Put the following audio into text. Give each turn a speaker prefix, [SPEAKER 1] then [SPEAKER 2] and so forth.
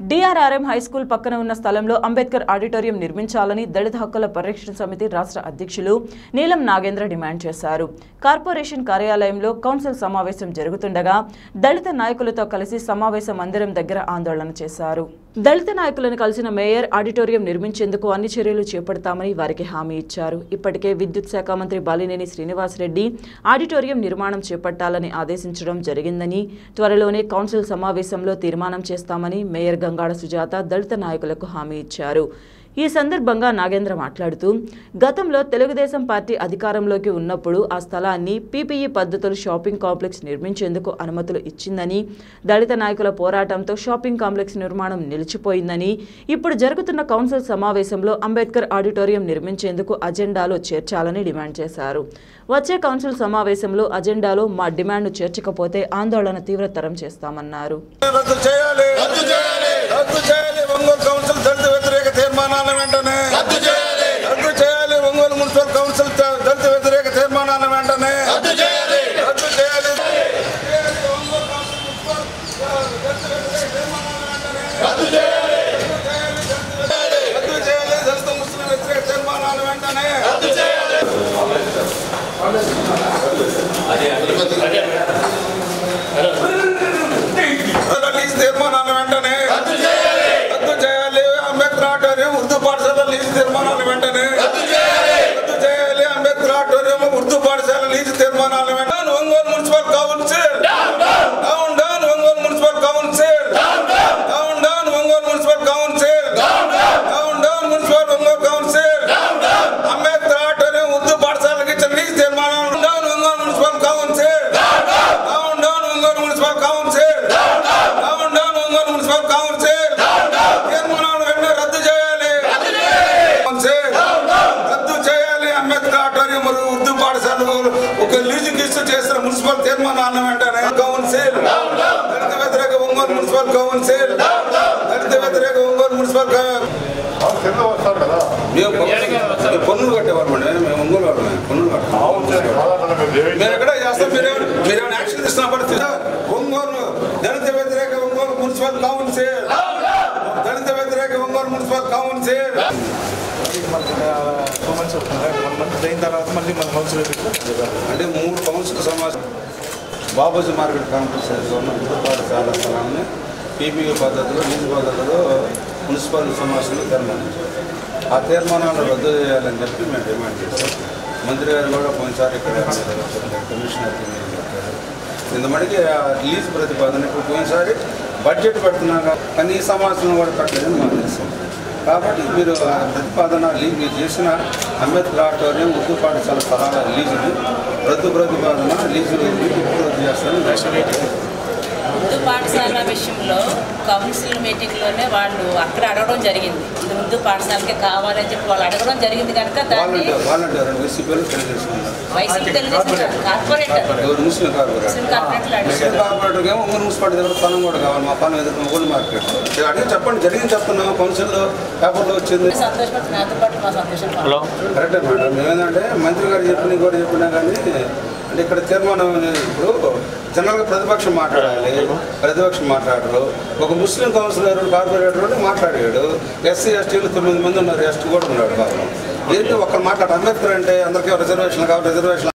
[SPEAKER 1] DRRM high school పక్కన ఉన్న స్థలంలో అంబేద్కర్ ఆడిటోరియం నిర్మించాలని దళిత హక్కుల పరిరక్షణ సమితి రాష్ట్ర అధ్యక్షులు నీలం నాగేంద్ర డిమాండ్ చేశారు కార్పొరేషన్ కార్యాలయంలో కౌన్సిల్ సమావేశం జరుగుతుండగా దళిత నాయకులతో కలిసి సమావేశ మందిరం దగ్గర ఆందోళన చేశారు దళిత నాయకులను కలిసిన మేయర్ ఆడిటోరియం నిర్మించేందుకు అన్ని చర్యలు చేపడతామని వారికి హామీ ఇచ్చారు ఇప్పటికే విద్యుత్ శాఖ మంత్రి బాలినేని శ్రీనివాసరెడ్డి ఆడిటోరియం నిర్మాణం చేపట్టాలని ఆదేశించడం జరిగిందని త్వరలోనే కౌన్సిల్ సమావేశంలో తీర్మానం చేస్తామని మేయర్ గంగాడ సుజాత దళిత నాయకులకు హామీ ఇచ్చారు ఈ సందర్భంగా నాగేంద్ర మాట్లాడుతూ గతంలో తెలుగుదేశం పార్టీ అధికారంలోకి ఉన్నప్పుడు ఆ స్థలాన్ని పీపీఈ పద్ధతులు షాపింగ్ కాంప్లెక్స్ నిర్మించేందుకు అనుమతులు ఇచ్చిందని దళిత నాయకుల పోరాటంతో షాపింగ్ కాంప్లెక్స్ నిర్మాణం నిలిచిపోయిందని ఇప్పుడు జరుగుతున్న కౌన్సిల్ సమావేశంలో అంబేద్కర్ ఆడిటోరియం నిర్మించేందుకు అజెండాలో చేర్చాలని డిమాండ్ చేశారు వచ్చే కౌన్సిల్ సమావేశంలో అజెండాలో మా డిమాండ్ను చేర్చకపోతే ఆందోళన తీవ్రతరం చేస్తామన్నారు
[SPEAKER 2] రద్దు చేయాలి రద్దు చేయాలి రద్దు చేయాలి ఒంగోలు కౌన్సిల్ దళిత వ్యతిరేక తీర్మానాల వెంటనే రద్దు చేయాలి రద్దు చేయాలి ఒంగోలు మున్సిపల్ కౌన్సిల్ ద- దళిత వ్యతిరేక తీర్మానాల వెంటనే రద్దు చేయాలి రద్దు చేయాలి ఒంగోలు కౌన్సిల్ మున్సిపల్ దళిత వ్యతిరేక తీర్మానాల వెంటనే రద్దు చేయాలి రద్దు చేయాలి దళిత ముస్లిం వ్యతిరేక తీర్మానాల వెంటనే రద్దు చేయాలి లీజ్ తీర్మానాల వెంటనే రద్దు చేయాలి రద్దు చేయాలి అంబేద్కర్ ఆడిటోరియం ఉర్దూ పాఠశాల లీజ్ తీర్మానాల వెంటనే రద్దు చేయాలి రద్దు చేయాలి అంబేద్కర్ ఆడిటోరియం ఉర్దూ పాఠశాల లీజ్ తీర్మానాల వెంటనే Ongole municipal council down down Ongole municipal council down down Ongole municipal council down down municipal Ongole council Ambedkar auditorium Urdu పాఠశాలకి ఇచ్చిన లీజ్ తీర్మానం down Ongole municipal council down down Ongole municipal council down down Ongole municipal council తీర్మానాలు వెంటనే రద్దు చేయాలి కౌన్సిల్ రద్దు చేయాలి అంబేద్కర్ ఆడిటోరియం మరియు ఉర్దూ పాఠశాలకు ఒక లీజుకి ఇస్తూ చేసిన మున్సిపల్ తీర్మానాలను వెంటనే కౌన్సిల్ దళిత వ్యతిరేక ఒంగోలు మున్సిపల్ కౌన్సిల్ దళిత వ్యతిరేక ఒంగోలు మున్సిపల్ కౌ-
[SPEAKER 3] వాళ్ళు కింద వస్తారు కదా
[SPEAKER 2] మేము పన్నులు- పన్నులు కట్టేవారు మేము ఒంగోలు వాళ్ళమే పన్నులు కట్టాం
[SPEAKER 3] అవును సార్ సాధారణ మీరు
[SPEAKER 2] మీరు ఎక్కడ చేస్తాం మీరేమో మీరేమైనా యాక్షన్ తీసుకున్నప్పుడు ఒంగోలు దళిత వ్యతిరేక ఒంగోలు మున్సిపల్ కౌన్సిల్ దళిత వ్యతిరేక Ongole municipal council
[SPEAKER 4] two months అవుతుంది వన్ మంత్ అయిన తర్వాత మళ్ళీ మన కౌన్సిల్
[SPEAKER 2] అంటే మూడు కౌన్సిల్ సమావేశం బాబూజీ మార్కెట్ కాంప్లెక్స్ ఉన్న పాఠశాల స్థలాన్ని పీపీఓ పద్ధతిలో లీజు పద్ధతిలో మున్సిపల్ సమావేశంలో తీర్మానించారు ఆ తీర్మానాలను రద్దు చేయాలని చెప్పి మేము డిమాండ్ చేస్తాం మంత్రి గారు కూడా పోయినసారి ఇక్కడ కమిషనర్ చెప్పారు ఇంతమటికి ఆ లీజ్ ప్రతిపాదన ఇప్పుడు పోయినసారి బడ్జెట్ పెడుతున్నాక కానీ ఈ సమావేశంలో కూడా పెట్టలేదని మాకు తెలుసు కాబట్టి మీరు ఆ ప్రతిపాదన లీజ్ మీరు చేసిన అంబేద్కర్ ఆడిటోరియం ఉర్దూ పాఠశాల స్థలాల లీజుని రద్దు ప్రతిపాదన లీజు ఇప్పుడు రద్దు చేస్తారని
[SPEAKER 5] ఉర్దూ పాఠశాల విషయంలో కౌన్సిల్ మీటింగ్లోనే వాళ్ళు అక్కడ అడగడం జరిగింది ఇది ఉర్దూ పాఠశాలకే కావాలని చెప్పి వాళ్ళు అడగడం జరిగింది కనుక దాన్ని
[SPEAKER 2] వాలంటీర్ వాలంటీర్ వైసీపీలు తెలియజేసుకున్నారు
[SPEAKER 5] వైసీపీ తెలుగుదేశం కార్పొరేటర్
[SPEAKER 2] ఎవరు ముస్లిం కార్పొరేటర్
[SPEAKER 5] ముస్లిం కార్పొరేట్లు
[SPEAKER 2] ముస్లిం
[SPEAKER 5] అడిగారు
[SPEAKER 2] కార్పొరేటర్ ఏమో ఉంగరు మున్సిపాలిటీ దగ్గర స్థలం కూడా కావాలి మా పని ఎదుర్కొన్న ఓల్డ్ మార్కెట్ ఇది అడిగి చెప్పండి జరిగింది చెప్తున్నాము కౌన్సిల్లో పేపర్లో వచ్చింది
[SPEAKER 5] సంతోషపడుతుంది నాతో పాటు మా సంతోషం హలో
[SPEAKER 2] కరెక్టే మేడం మేమేంటంటే మంత్రి గారు చెప్పిన కూడా చెప్పినా కానీ అంటే ఇక్కడ తీర్మానం అనేది ఇప్పుడు జనరల్గా ప్రతిపక్షం మాట్లాడాలి ప్రతిపక్షం మాట్లాడరు ఒక ముస్లిం కౌన్సిలర్ కార్పొరేటర్ ఉండి మాట్లాడాడు ఎస్సీ ఎస్టీలు తొమ్మిది మంది ఉన్నారు ఎస్టీ కూడా ఉన్నాడు కావాలి ఏంటి ఒక్కరు మాట్లాడు అంబేద్కర్ అంటే అందరికీ రిజర్వేషన్ కావాలి రిజర్వేషన్